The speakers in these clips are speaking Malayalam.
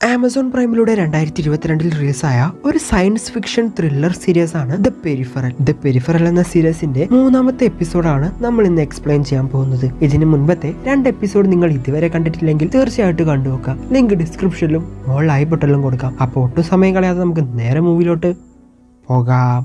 ആമസോൺ പ്രൈമിലൂടെ രണ്ടായിരത്തി ഇരുപത്തിരണ്ടിൽ റിലീസായ ഒരു സയൻസ് ഫിക്ഷൻ ത്രില്ലർ സീരീസ് ആണ് ദ പെരിഫറൽ ദ പെരിഫറൽ എന്ന സീരീസിന്റെ മൂന്നാമത്തെ എപ്പിസോഡാണ് നമ്മൾ ഇന്ന് എക്സ്പ്ലെയിൻ ചെയ്യാൻ പോകുന്നത് ഇതിന് മുൻപത്തെ രണ്ട് എപ്പിസോഡ് നിങ്ങൾ ഇതുവരെ കണ്ടിട്ടില്ലെങ്കിൽ തീർച്ചയായിട്ടും കണ്ടുനോക്കാം ലിങ്ക് ഡിസ്ക്രിപ്ഷനിലും മുകളിൽ ഐ ബട്ടണിലും കൊടുക്കാം അപ്പോൾ ഒട്ടും സമയം കളയാതെ നമുക്ക് നേരെ മൂവിലോട്ട് പോകാം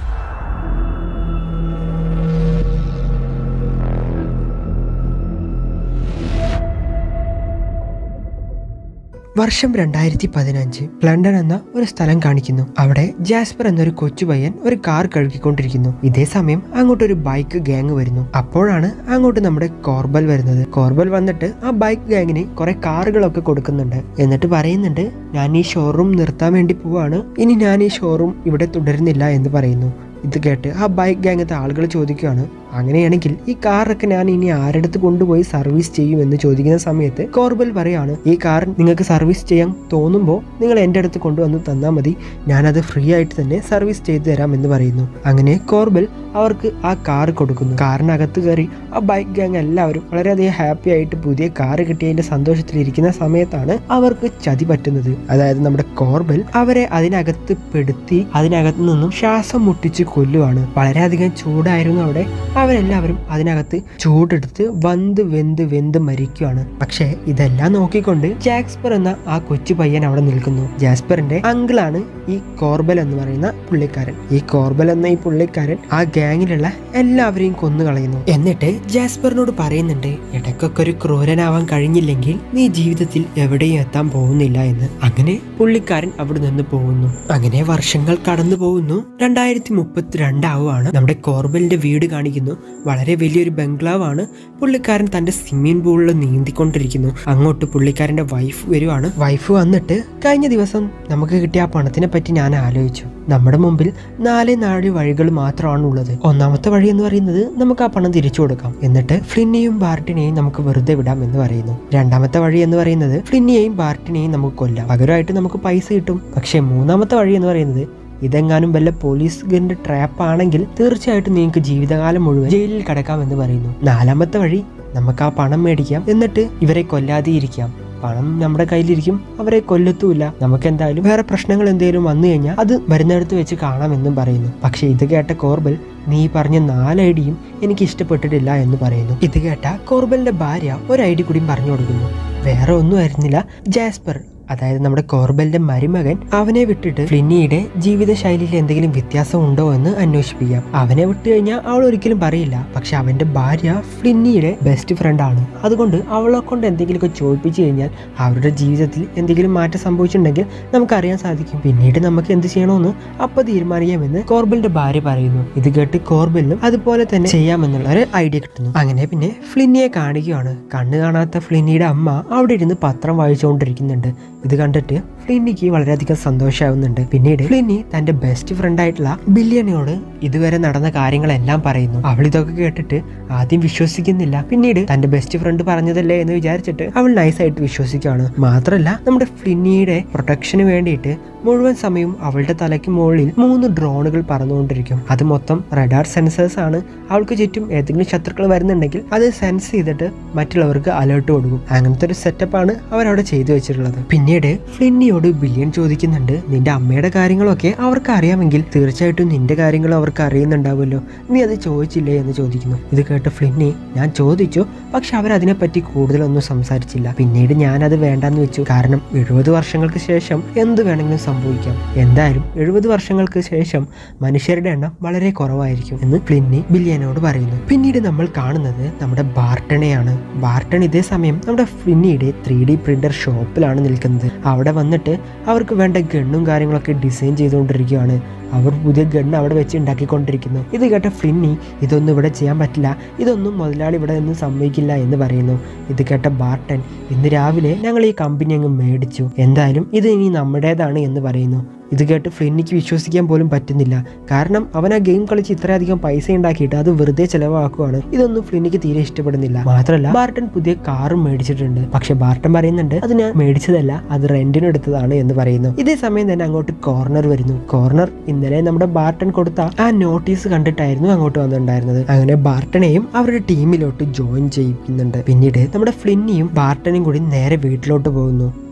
വർഷം രണ്ടായിരത്തി പതിനഞ്ച് ലണ്ടൻ എന്ന ഒരു സ്ഥലം കാണിക്കുന്നു അവിടെ ജാസ്പർ എന്നൊരു കൊച്ചു പയ്യൻ ഒരു കാർ കഴുകിക്കൊണ്ടിരിക്കുന്നു ഇതേ സമയം അങ്ങോട്ട് ഒരു ബൈക്ക് ഗ്യാങ് വരുന്നു അപ്പോഴാണ് അങ്ങോട്ട് നമ്മുടെ കോർബൽ വരുന്നത് കോർബൽ വന്നിട്ട് ആ ബൈക്ക് ഗ്യാങ്ങിന് കുറെ കാറുകളൊക്കെ കൊടുക്കുന്നുണ്ട് എന്നിട്ട് പറയുന്നുണ്ട് ഞാൻ ഈ ഷോറൂം നിർത്താൻ വേണ്ടി പോവാണ് ഇനി ഞാൻ ഈ ഷോറൂം ഇവിടെ തുടരുന്നില്ല എന്ന് പറയുന്നു ഇത് കേട്ട് ആ ബൈക്ക് ഗ്യാങ്ങത്തെ ആളുകൾ ചോദിക്കുകയാണ് അങ്ങനെയാണെങ്കിൽ ഈ കാറൊക്കെ ഞാൻ ഇനി ആരെടുത്ത് കൊണ്ടുപോയി സർവീസ് ചെയ്യും എന്ന് ചോദിക്കുന്ന സമയത്ത് കോർബൽ പറയാണ് ഈ കാർ നിങ്ങൾക്ക് സർവീസ് ചെയ്യാൻ തോന്നുമ്പോൾ നിങ്ങൾ എൻ്റെ അടുത്ത് കൊണ്ടുവന്ന് തന്നാൽ മതി ഞാനത് ഫ്രീ ആയിട്ട് തന്നെ സർവീസ് ചെയ്തു തരാം എന്ന് പറയുന്നു അങ്ങനെ കോർബൽ അവർക്ക് ആ കാർ കൊടുക്കുന്നു കാറിനകത്ത് കയറി ആ ബൈക്ക് ഗ്യാങ് എല്ലാവരും വളരെയധികം ഹാപ്പി ആയിട്ട് പുതിയ കാർ കിട്ടിയതിന്റെ സന്തോഷത്തിലിരിക്കുന്ന സമയത്താണ് അവർക്ക് ചതി പറ്റുന്നത് അതായത് നമ്മുടെ കോർബൽ അവരെ അതിനകത്ത് പെടുത്തി അതിനകത്ത് നിന്നും ശ്വാസം മുട്ടിച്ച് കൊല്ലുവാണ് വളരെയധികം ചൂടായിരുന്നു അവിടെ അവരെല്ലാവരും അതിനകത്ത് ചൂടെടുത്ത് വന്ത് വെന്ത് വെന്ത് മരിക്കുകയാണ് പക്ഷേ ഇതെല്ലാം നോക്കിക്കൊണ്ട് ജാക്സ്പർ എന്ന ആ കൊച്ചു പയ്യൻ അവിടെ നിൽക്കുന്നു ജാസ്പറിന്റെ അങ്കിളാണ് ഈ കോർബൽ എന്ന് പറയുന്ന പുള്ളിക്കാരൻ ഈ കോർബൽ എന്ന ഈ പുള്ളിക്കാരൻ ആ ഗ്യാങ്ങിലുള്ള എല്ലാവരെയും കൊന്നു കളയുന്നു എന്നിട്ട് ജാസ്പറിനോട് പറയുന്നുണ്ട് ഇടയ്ക്കൊക്കെ ഒരു ക്രൂരനാവാൻ കഴിഞ്ഞില്ലെങ്കിൽ നീ ജീവിതത്തിൽ എവിടെയും എത്താൻ പോകുന്നില്ല എന്ന് അങ്ങനെ പുള്ളിക്കാരൻ അവിടെ നിന്ന് പോകുന്നു അങ്ങനെ വർഷങ്ങൾ കടന്നു പോകുന്നു രണ്ടായിരത്തി മുപ്പത്തിരണ്ടാവുകയാണ് നമ്മുടെ കോർബലിന്റെ വീട് കാണിക്കുന്നു വളരെ വലിയൊരു ബംഗ്ലാവാണ് പുള്ളിക്കാരൻ തന്റെ സ്വിമ്മിംഗ് പൂളിൽ നീന്തിക്കൊണ്ടിരിക്കുന്നു അങ്ങോട്ട് പുള്ളിക്കാരന്റെ വൈഫ് വരുവാണ് വൈഫ് വന്നിട്ട് കഴിഞ്ഞ ദിവസം നമുക്ക് കിട്ടിയ ആ പണത്തിനെ പറ്റി ഞാൻ ആലോചിച്ചു നമ്മുടെ മുമ്പിൽ നാല് നാല് വഴികൾ മാത്രമാണ് ഉള്ളത് ഒന്നാമത്തെ വഴി എന്ന് പറയുന്നത് നമുക്ക് ആ പണം തിരിച്ചു കൊടുക്കാം എന്നിട്ട് ഫ്ലിന്നെയും ബാർട്ടിനെയും നമുക്ക് വെറുതെ വിടാം എന്ന് പറയുന്നു രണ്ടാമത്തെ വഴി എന്ന് പറയുന്നത് ഫ്ലിന്നെയും ബാർട്ടിനെയും നമുക്ക് കൊല്ലാം പകരമായിട്ട് നമുക്ക് പൈസ കിട്ടും പക്ഷേ മൂന്നാമത്തെ വഴി എന്ന് പറയുന്നത് ഇതെങ്ങാനും വല്ല പോലീസുകാരന്റെ ട്രാപ്പ് ആണെങ്കിൽ തീർച്ചയായിട്ടും നിങ്ങൾക്ക് ജീവിതകാലം മുഴുവൻ ജയിലിൽ കിടക്കാമെന്ന് പറയുന്നു നാലാമത്തെ വഴി നമുക്ക് ആ പണം മേടിക്കാം എന്നിട്ട് ഇവരെ കൊല്ലാതെ ഇരിക്കാം പണം നമ്മുടെ കയ്യിലിരിക്കും അവരെ കൊല്ലത്തുമില്ല നമുക്ക് എന്തായാലും വേറെ പ്രശ്നങ്ങൾ എന്തെങ്കിലും വന്നു കഴിഞ്ഞാൽ അത് മരുന്നെടുത്ത് വെച്ച് കാണാമെന്നും പറയുന്നു പക്ഷെ ഇത് കേട്ട കോർബൽ നീ പറഞ്ഞ നാല് ഐഡിയും എനിക്ക് ഇഷ്ടപ്പെട്ടിട്ടില്ല എന്ന് പറയുന്നു ഇത് കേട്ട കോർബലിന്റെ ഭാര്യ ഒരു ഐഡി കൂടിയും പറഞ്ഞു കൊടുക്കുന്നു വേറെ ഒന്നും ആയിരുന്നില്ല ജാസ്പർ അതായത് നമ്മുടെ കോർബലിന്റെ മരുമകൻ അവനെ വിട്ടിട്ട് ഫ്ലിന്നിയുടെ ജീവിതശൈലിയിൽ എന്തെങ്കിലും വ്യത്യാസം ഉണ്ടോ എന്ന് അന്വേഷിപ്പിക്കാം അവനെ വിട്ടു കഴിഞ്ഞാൽ അവൾ ഒരിക്കലും പറയില്ല പക്ഷെ അവന്റെ ഭാര്യ ഫ്ലിന്നിയുടെ ബെസ്റ്റ് ഫ്രണ്ട് ആണ് അതുകൊണ്ട് അവളെ കൊണ്ട് എന്തെങ്കിലുമൊക്കെ ചോദിപ്പിച്ചു കഴിഞ്ഞാൽ അവരുടെ ജീവിതത്തിൽ എന്തെങ്കിലും മാറ്റം സംഭവിച്ചിട്ടുണ്ടെങ്കിൽ നമുക്കറിയാൻ സാധിക്കും പിന്നീട് നമുക്ക് എന്ത് ചെയ്യണമെന്ന് അപ്പൊ തീരുമാനിക്കാമെന്ന് കോർബലിന്റെ ഭാര്യ പറയുന്നു ഇത് കേട്ട് കോർബലിനും അതുപോലെ തന്നെ ചെയ്യാമെന്നുള്ള ഒരു ഐഡിയ കിട്ടുന്നു അങ്ങനെ പിന്നെ ഫ്ലിന്നിയെ കാണിക്കുകയാണ് കണ്ണു കാണാത്ത ഫ്ലിന്നിയുടെ അമ്മ അവിടെ ഇരുന്ന് പത്രം വായിച്ചുകൊണ്ടിരിക്കുന്നുണ്ട് ഇത് കണ്ടിട്ട് ഫ്ലിന്നിക്ക് വളരെയധികം സന്തോഷമാവുന്നുണ്ട് പിന്നീട് ഫ്ലിന്നി തന്റെ ബെസ്റ്റ് ഫ്രണ്ട് ആയിട്ടുള്ള ബില്യനോട് ഇതുവരെ നടന്ന കാര്യങ്ങളെല്ലാം പറയുന്നു അവൾ ഇതൊക്കെ കേട്ടിട്ട് ആദ്യം വിശ്വസിക്കുന്നില്ല പിന്നീട് തന്റെ ബെസ്റ്റ് ഫ്രണ്ട് പറഞ്ഞതല്ലേ എന്ന് വിചാരിച്ചിട്ട് അവൾ നൈസായിട്ട് വിശ്വസിക്കുകയാണ് മാത്രമല്ല നമ്മുടെ ഫ്ലിന്നിയുടെ പ്രൊട്ടക്ഷന് വേണ്ടിയിട്ട് മുഴുവൻ സമയവും അവളുടെ തലയ്ക്ക് മുകളിൽ മൂന്ന് ഡ്രോണുകൾ പറന്നുകൊണ്ടിരിക്കും അത് മൊത്തം റഡാർ സെൻസേഴ്സ് ആണ് അവൾക്ക് ചുറ്റും ഏതെങ്കിലും ശത്രുക്കൾ വരുന്നുണ്ടെങ്കിൽ അത് സെൻസ് ചെയ്തിട്ട് മറ്റുള്ളവർക്ക് അലേർട്ട് കൊടുക്കും അങ്ങനത്തെ ഒരു സെറ്റപ്പാണ് അവരവിടെ ചെയ്തു വെച്ചിട്ടുള്ളത് പിന്നീട് ഫ്ലിന്നിയോട് ബില്യൺ ചോദിക്കുന്നുണ്ട് നിന്റെ അമ്മയുടെ കാര്യങ്ങളൊക്കെ അവർക്ക് അറിയാമെങ്കിൽ തീർച്ചയായിട്ടും നിന്റെ കാര്യങ്ങളും അവർക്ക് അറിയുന്നുണ്ടാവുമല്ലോ നീ അത് ചോദിച്ചില്ലേ എന്ന് ചോദിക്കുന്നു ഇത് കേട്ട് ഫ്ലിന്നി ഞാൻ ചോദിച്ചു പക്ഷെ അവരതിനെപ്പറ്റി കൂടുതലൊന്നും സംസാരിച്ചില്ല പിന്നീട് ഞാനത് വേണ്ടെന്ന് വെച്ചു കാരണം എഴുപത് വർഷങ്ങൾക്ക് ശേഷം എന്ത് വേണമെങ്കിലും സംഭവിക്കാം എന്തായാലും എഴുപത് വർഷങ്ങൾക്ക് ശേഷം മനുഷ്യരുടെ എണ്ണം വളരെ കുറവായിരിക്കും എന്ന് ഫ്ലിന്നി ബില്യനോട് പറയുന്നു പിന്നീട് നമ്മൾ കാണുന്നത് നമ്മുടെ ബാർട്ടണെയാണ് ബാർട്ടൺ ഇതേ സമയം നമ്മുടെ ഫ്ലിന്നിയുടെ ത്രീ ഡി പ്രിന്റർ ഷോപ്പിലാണ് നിൽക്കുന്നത് അവിടെ വന്നിട്ട് അവർക്ക് വേണ്ട ഗണ്ണും കാര്യങ്ങളൊക്കെ ഡിസൈൻ ചെയ്തുകൊണ്ടിരിക്കുകയാണ് അവർ പുതിയ ഗണ്ണ് അവിടെ വെച്ച് ഉണ്ടാക്കിക്കൊണ്ടിരിക്കുന്നു ഇത് കേട്ട ഫ്ലിന്നി ഇതൊന്നും ഇവിടെ ചെയ്യാൻ പറ്റില്ല ഇതൊന്നും മുതലാളി ഇവിടെ നിന്ന് സമ്മതിക്കില്ല എന്ന് പറയുന്നു ഇത് കേട്ട ബാർട്ടൻ ഇന്ന് രാവിലെ ഞങ്ങൾ ഈ കമ്പനി അങ്ങ് മേടിച്ചു എന്തായാലും ഇത് ഇനി നമ്മുടേതാണ് എന്ന് പറയുന്നു ഇത് കേട്ട് ഫ്ലിന്നിക്ക് വിശ്വസിക്കാൻ പോലും പറ്റുന്നില്ല കാരണം അവൻ ആ ഗെയിം കളിച്ച് ഇത്രയധികം പൈസ ഉണ്ടാക്കിയിട്ട് അത് വെറുതെ ചെലവാക്കുവാണ് ഇതൊന്നും ഫ്ലിന്നിക്ക് തീരെ ഇഷ്ടപ്പെടുന്നില്ല മാത്രമല്ല ബാർട്ടൻ പുതിയ കാറും മേടിച്ചിട്ടുണ്ട് പക്ഷെ ബാർട്ടൻ പറയുന്നുണ്ട് അത് ഞാൻ മേടിച്ചതല്ല അത് റെന്റിന് എടുത്തതാണ് എന്ന് പറയുന്നു ഇതേ സമയം തന്നെ അങ്ങോട്ട് കോർണർ വരുന്നു കോർണർ ഇന്നലെ നമ്മുടെ ബാർട്ടൻ കൊടുത്ത ആ നോട്ടീസ് കണ്ടിട്ടായിരുന്നു അങ്ങോട്ട് വന്നിട്ടുണ്ടായിരുന്നത് അങ്ങനെ ബാർട്ടനെയും അവരുടെ ടീമിലോട്ട് ജോയിൻ ചെയ്യിക്കുന്നുണ്ട് പിന്നീട് നമ്മുടെ ഫ്ലിന്നിയും ബാർട്ടനും കൂടി നേരെ വീട്ടിലോട്ട് പോകുന്നു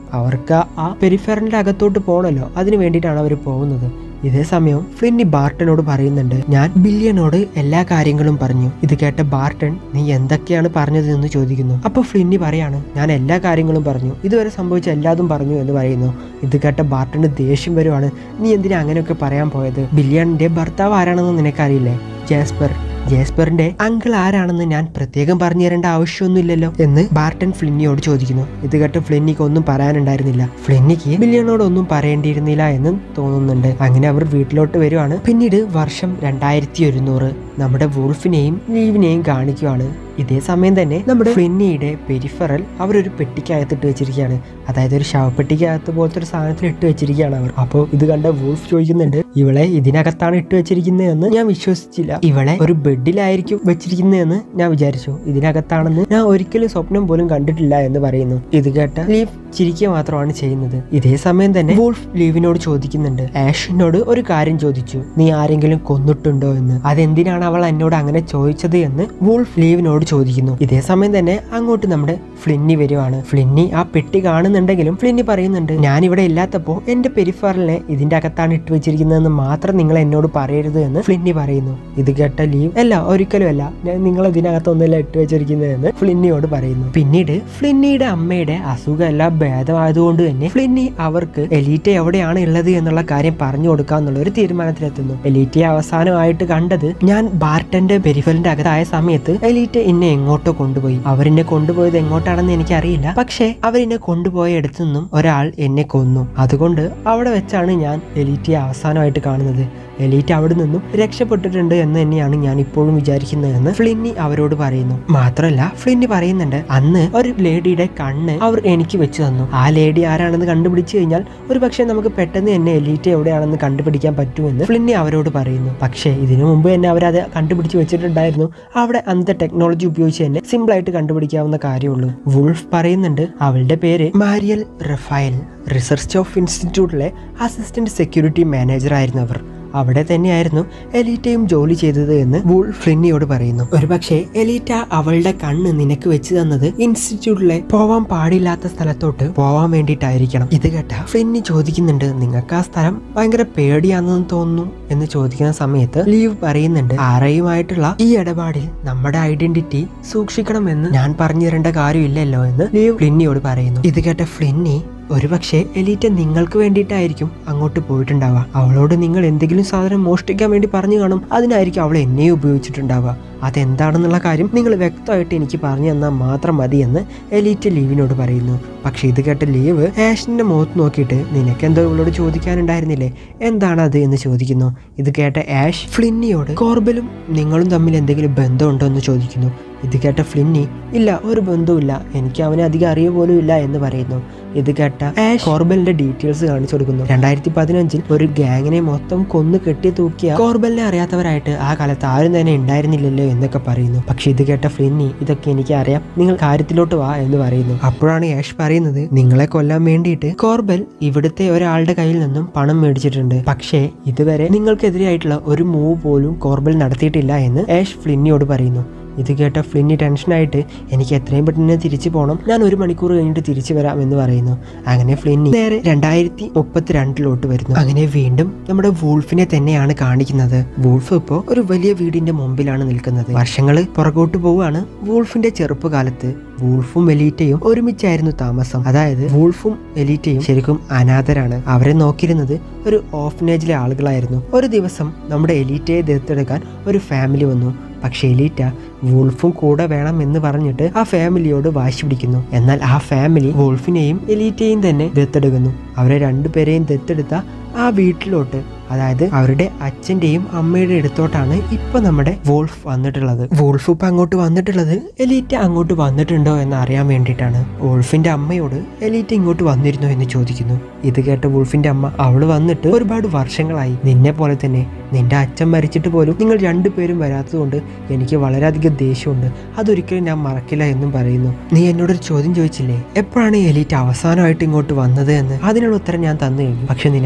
അവർക്ക് ആ പെരിഫറലിന്റെ അകത്തോട്ട് പോകണല്ലോ അതിന് വേണ്ടിയിട്ടാണ് അവർ പോകുന്നത് ഇതേ സമയം ഫ്ലിന്നി ബാർട്ടനോട് പറയുന്നുണ്ട് ഞാൻ ബില്യനോട് എല്ലാ കാര്യങ്ങളും പറഞ്ഞു ഇത് കേട്ട ബാർട്ടൺ നീ എന്തൊക്കെയാണ് പറഞ്ഞത് എന്ന് ചോദിക്കുന്നു അപ്പൊ ഫ്ലിന്നി പറയാണ് ഞാൻ എല്ലാ കാര്യങ്ങളും പറഞ്ഞു ഇതുവരെ സംഭവിച്ച എല്ലാതും പറഞ്ഞു എന്ന് പറയുന്നു ഇത് കേട്ട ബാർട്ടന് ദേഷ്യം വരുവാണ് നീ എന്തിനാ അങ്ങനെയൊക്കെ പറയാൻ പോയത് ബില്യണിന്റെ ഭർത്താവ് ആരാണെന്ന് നിനക്കറിയില്ലേ ജാസ്പർ ജാസ്പറിന്റെ അങ്കിൾ ആരാണെന്ന് ഞാൻ പ്രത്യേകം പറഞ്ഞു തരേണ്ട ആവശ്യമൊന്നുമില്ലല്ലോ എന്ന് ബാർട്ടൻ ഫ്ലിന്നിയോട് ചോദിക്കുന്നു ഇത് കേട്ട് ഫ്ലിന്നിക്ക് ഒന്നും പറയാനുണ്ടായിരുന്നില്ല ഫ്ലിന്നിക്ക് ബില്യണോട് ഒന്നും പറയേണ്ടിയിരുന്നില്ല എന്ന് തോന്നുന്നുണ്ട് അങ്ങനെ അവർ വീട്ടിലോട്ട് വരുവാണ് പിന്നീട് വർഷം രണ്ടായിരത്തി ഒരുന്നൂറ് നമ്മുടെ വൂൾഫിനെയും ലീവിനെയും കാണിക്കുവാണ് ഇതേ സമയം തന്നെ നമ്മുടെ ഫ്ലിന്നിയുടെ പെരിഫറൽ അവരൊരു പെട്ടിക്കകത്തിട്ട് വെച്ചിരിക്കുകയാണ് അതായത് ഒരു ശവപ്പെട്ടിക്കകത്ത് പോലത്തെ ഒരു സാധനത്തിൽ ഇട്ട് വെച്ചിരിക്കുകയാണ് അവർ അപ്പോൾ ഇത് കണ്ട വൂൾഫ് ചോദിക്കുന്നുണ്ട് ഇവളെ ഇതിനകത്താണ് ഇട്ട് വെച്ചിരിക്കുന്നതെന്ന് ഞാൻ വിശ്വസിച്ചില്ല ഇവളെ ഒരു ബെഡിലായിരിക്കും വെച്ചിരിക്കുന്നതെന്ന് ഞാൻ വിചാരിച്ചു ഇതിനകത്താണെന്ന് ഞാൻ ഒരിക്കലും സ്വപ്നം പോലും കണ്ടിട്ടില്ല എന്ന് പറയുന്നു ഇത് കേട്ട ലീവ് ചിരിക്കുക മാത്രമാണ് ചെയ്യുന്നത് ഇതേ സമയം തന്നെ വൂൾഫ് ലീവിനോട് ചോദിക്കുന്നുണ്ട് ആഷിനോട് ഒരു കാര്യം ചോദിച്ചു നീ ആരെങ്കിലും കൊന്നിട്ടുണ്ടോ എന്ന് അതെന്തിനാണ് അവൾ എന്നോട് അങ്ങനെ ചോദിച്ചത് എന്ന് വൂൾഫ് ലീവിനോട് ചോദിക്കുന്നു ഇതേ സമയം തന്നെ അങ്ങോട്ട് നമ്മുടെ ഫ്ലിന്നി വരുവാണ് ഫ്ലിന്നി ആ പെട്ടി കാണുന്നുണ്ടെങ്കിലും ഫ്ലിന്നി പറയുന്നുണ്ട് ഞാൻ ഇവിടെ ഇല്ലാത്തപ്പോ എന്റെ പെരിഫറിലെ ഇതിന്റെ അകത്താണ് ഇട്ട് വെച്ചിരിക്കുന്നതെന്ന് മാത്രം നിങ്ങൾ എന്നോട് പറയരുത് എന്ന് ഫ്ലിന്നി പറയുന്നു ഇത് കേട്ട ലീവ് അല്ല ഒരിക്കലും അല്ല ഞാൻ നിങ്ങൾ ഇതിനകത്തൊന്നുമല്ല ഇട്ട് വെച്ചിരിക്കുന്നതെന്ന് ഫ്ലിന്നിയോട് പറയുന്നു പിന്നീട് ഫ്ലിന്നിയുടെ അമ്മയുടെ അസുഖമെല്ലാം ഭേദമായതുകൊണ്ട് തന്നെ ഫ്ലിന്നി അവർക്ക് എലീറ്റ എവിടെയാണ് ഉള്ളത് എന്നുള്ള കാര്യം പറഞ്ഞു കൊടുക്കാന്നുള്ള ഒരു തീരുമാനത്തിലെത്തുന്നു എലീറ്റയെ അവസാനമായിട്ട് കണ്ടത് ഞാൻ ബാർട്ടന്റെ പെരിഫലിന്റെ അകത്തായ സമയത്ത് എലീറ്റ എന്നെ എങ്ങോട്ടോ കൊണ്ടുപോയി അവരെന്നെ കൊണ്ടുപോയത് എങ്ങോട്ടാണെന്ന് എനിക്കറിയില്ല പക്ഷേ അവരെന്നെ കൊണ്ടുപോയ ഇടത്തു നിന്നും ഒരാൾ എന്നെ കൊന്നു അതുകൊണ്ട് അവിടെ വെച്ചാണ് ഞാൻ എലീറ്റയെ അവസാനമായിട്ട് കാണുന്നത് എലീറ്റ് അവിടെ നിന്നും രക്ഷപ്പെട്ടിട്ടുണ്ട് എന്ന് തന്നെയാണ് ഞാൻ ഇപ്പോഴും വിചാരിക്കുന്നതെന്ന് ഫ്ലിന്നി അവരോട് പറയുന്നു മാത്രമല്ല ഫ്ലിന്നി പറയുന്നുണ്ട് അന്ന് ഒരു ലേഡിയുടെ കണ്ണ് അവർ എനിക്ക് വെച്ച് തന്നു ആ ലേഡി ആരാണെന്ന് കണ്ടുപിടിച്ചു കഴിഞ്ഞാൽ ഒരു പക്ഷേ നമുക്ക് പെട്ടെന്ന് തന്നെ എലീറ്റ് എവിടെയാണെന്ന് കണ്ടുപിടിക്കാൻ പറ്റുമെന്ന് ഫ്ലിന്നി അവരോട് പറയുന്നു പക്ഷേ ഇതിനു മുമ്പ് തന്നെ അവരത് കണ്ടുപിടിച്ച് വെച്ചിട്ടുണ്ടായിരുന്നു അവിടെ അന്നത്തെ ടെക്നോളജി ഉപയോഗിച്ച് തന്നെ സിമ്പിൾ ആയിട്ട് കണ്ടുപിടിക്കാവുന്ന കാര്യമുള്ളൂ വുൾഫ് പറയുന്നുണ്ട് അവളുടെ പേര് മാരിയൽ റഫായൽ റിസർച്ച് ഓഫ് ഇൻസ്റ്റിറ്റ്യൂട്ടിലെ അസിസ്റ്റന്റ് സെക്യൂരിറ്റി മാനേജർ ആയിരുന്നു അവർ അവിടെ തന്നെയായിരുന്നു എലീറ്റയും ജോലി ചെയ്തത് എന്ന് വൂൾ ഫ്ലിന്നിയോട് പറയുന്നു ഒരുപക്ഷെ എലീറ്റ അവളുടെ കണ്ണ് നിനക്ക് വെച്ച് തന്നത് ഇൻസ്റ്റിറ്റ്യൂട്ടിലെ പോവാൻ പാടില്ലാത്ത സ്ഥലത്തോട്ട് പോവാൻ വേണ്ടിയിട്ടായിരിക്കണം ഇത് കേട്ട ഫ്ലിന്നി ചോദിക്കുന്നുണ്ട് നിങ്ങൾക്ക് ആ സ്ഥലം ഭയങ്കര പേടിയാണെന്ന് തോന്നുന്നു എന്ന് ചോദിക്കുന്ന സമയത്ത് ലീവ് പറയുന്നുണ്ട് ആരെയുമായിട്ടുള്ള ഈ ഇടപാടിൽ നമ്മുടെ ഐഡന്റിറ്റി സൂക്ഷിക്കണമെന്ന് ഞാൻ പറഞ്ഞു തരേണ്ട കാര്യമില്ലല്ലോ എന്ന് ലീവ് ഫ്ലിന്നിയോട് പറയുന്നു ഇത് കേട്ട ഫ്ലിന്നി ഒരുപക്ഷെ എലീറ്റ നിങ്ങൾക്ക് വേണ്ടിയിട്ടായിരിക്കും അങ്ങോട്ട് പോയിട്ടുണ്ടാവുക അവളോട് നിങ്ങൾ എന്തെങ്കിലും സാധനം മോഷ്ടിക്കാൻ വേണ്ടി പറഞ്ഞു കാണും അതിനായിരിക്കും അവൾ എന്നെയും ഉപയോഗിച്ചിട്ടുണ്ടാവുക അതെന്താണെന്നുള്ള കാര്യം നിങ്ങൾ വ്യക്തമായിട്ട് എനിക്ക് പറഞ്ഞു തന്നാൽ മാത്രം മതി എന്ന് എലീറ്റ് ലീവിനോട് പറയുന്നു പക്ഷെ ഇത് കേട്ട ലീവ് ആഷിന്റെ മുഖത്ത് നോക്കിയിട്ട് നിനക്കെന്തോ ഇവളോട് ചോദിക്കാനുണ്ടായിരുന്നില്ലേ എന്താണ് അത് എന്ന് ചോദിക്കുന്നു ഇത് കേട്ട ആഷ് ഫ്ലിന്നിയോട് കോർബലും നിങ്ങളും തമ്മിൽ എന്തെങ്കിലും ബന്ധമുണ്ടോ എന്ന് ചോദിക്കുന്നു ഇത് കേട്ട ഫ്ലിന്നി ഇല്ല ഒരു ബന്ധവുമില്ല എനിക്ക് അവനെ അധികം അറിയ പോലും ഇല്ല എന്ന് പറയുന്നു ഇത് കേട്ട ആഷ് കോർബലിന്റെ ഡീറ്റെയിൽസ് കാണിച്ചു കൊടുക്കുന്നു രണ്ടായിരത്തി പതിനഞ്ചിൽ ഒരു ഗ്യാങ്ങിനെ മൊത്തം കൊന്നു കെട്ടി തൂക്കിയ കോർബലിനെ അറിയാത്തവരായിട്ട് ആ കാലത്ത് ആരും തന്നെ ഉണ്ടായിരുന്നില്ലല്ലോ എന്നൊക്കെ പറയുന്നു പക്ഷെ ഇത് കേട്ട ഫ്ലിന്നി ഇതൊക്കെ എനിക്ക് അറിയാം നിങ്ങൾ കാര്യത്തിലോട്ട് വാ എന്ന് പറയുന്നു അപ്പോഴാണ് യാഷ് പറയുന്നത് നിങ്ങളെ കൊല്ലാൻ വേണ്ടിയിട്ട് കോർബൽ ഇവിടുത്തെ ഒരാളുടെ കയ്യിൽ നിന്നും പണം മേടിച്ചിട്ടുണ്ട് പക്ഷേ ഇതുവരെ നിങ്ങൾക്കെതിരെയായിട്ടുള്ള ഒരു മൂവ് പോലും കോർബൽ നടത്തിയിട്ടില്ല എന്ന് ആഷ് ഫ്ലിന്നിയോട് പറയുന്നു ഇത് കേട്ട ഫ്ലിന്നി ടെൻഷനായിട്ട് എനിക്ക് എത്രയും പെട്ടെന്ന് തിരിച്ചു പോകണം ഞാൻ ഒരു മണിക്കൂർ കഴിഞ്ഞിട്ട് തിരിച്ചു വരാം എന്ന് പറയുന്നു അങ്ങനെ ഫ്ലിന്നി നേരെ രണ്ടായിരത്തി മുപ്പത്തിരണ്ടിലോട്ട് വരുന്നു അങ്ങനെ വീണ്ടും നമ്മുടെ വൂൾഫിനെ തന്നെയാണ് കാണിക്കുന്നത് വൂൾഫ് ഇപ്പോൾ ഒരു വലിയ വീടിന്റെ മുമ്പിലാണ് നിൽക്കുന്നത് വർഷങ്ങൾ പുറകോട്ട് പോവുകയാണ് വൂൾഫിന്റെ ചെറുപ്പകാലത്ത് വൂൾഫും എലീറ്റയും ഒരുമിച്ചായിരുന്നു താമസം അതായത് വൂൾഫും എലീറ്റയും ശരിക്കും അനാഥരാണ് അവരെ നോക്കിയിരുന്നത് ഒരു ഓഫനേജിലെ ആളുകളായിരുന്നു ഒരു ദിവസം നമ്മുടെ എലീറ്റയെ ദത്തെടുക്കാൻ ഒരു ഫാമിലി വന്നു പക്ഷേ എലീറ്റ വൂൾഫും കൂടെ വേണം എന്ന് പറഞ്ഞിട്ട് ആ ഫാമിലിയോട് വാശി പിടിക്കുന്നു എന്നാൽ ആ ഫാമിലി വൂൾഫിനെയും എലീറ്റയും തന്നെ ദത്തെടുക്കുന്നു അവരെ രണ്ടുപേരെയും ദത്തെടുത്ത ആ വീട്ടിലോട്ട് അതായത് അവരുടെ അച്ഛന്റെയും അമ്മയുടെ അടുത്തോട്ടാണ് ഇപ്പൊ നമ്മുടെ വോൾഫ് വന്നിട്ടുള്ളത് വോൾഫ് ഇപ്പൊ അങ്ങോട്ട് വന്നിട്ടുള്ളത് എലീറ്റ അങ്ങോട്ട് വന്നിട്ടുണ്ടോ എന്ന് അറിയാൻ വേണ്ടിയിട്ടാണ് വോൾഫിന്റെ അമ്മയോട് എലീറ്റ ഇങ്ങോട്ട് വന്നിരുന്നോ എന്ന് ചോദിക്കുന്നു ഇത് കേട്ട വോൾഫിന്റെ അമ്മ അവള് വന്നിട്ട് ഒരുപാട് വർഷങ്ങളായി നിന്നെ പോലെ തന്നെ നിന്റെ അച്ഛൻ മരിച്ചിട്ട് പോലും നിങ്ങൾ രണ്ടുപേരും വരാത്തതുകൊണ്ട് എനിക്ക് വളരെയധികം ദേഷ്യമുണ്ട് അതൊരിക്കലും ഞാൻ മറക്കില്ല എന്നും പറയുന്നു നീ എന്നോടൊരു ചോദ്യം ചോദിച്ചില്ലേ എപ്പോഴാണ് എലീറ്റ് അവസാനമായിട്ട് ഇങ്ങോട്ട് വന്നത് എന്ന് അതിനുള്ള ഉത്തരം ഞാൻ തന്നു കഴിഞ്ഞു പക്ഷെ നിനക്കറിയണ്ടേ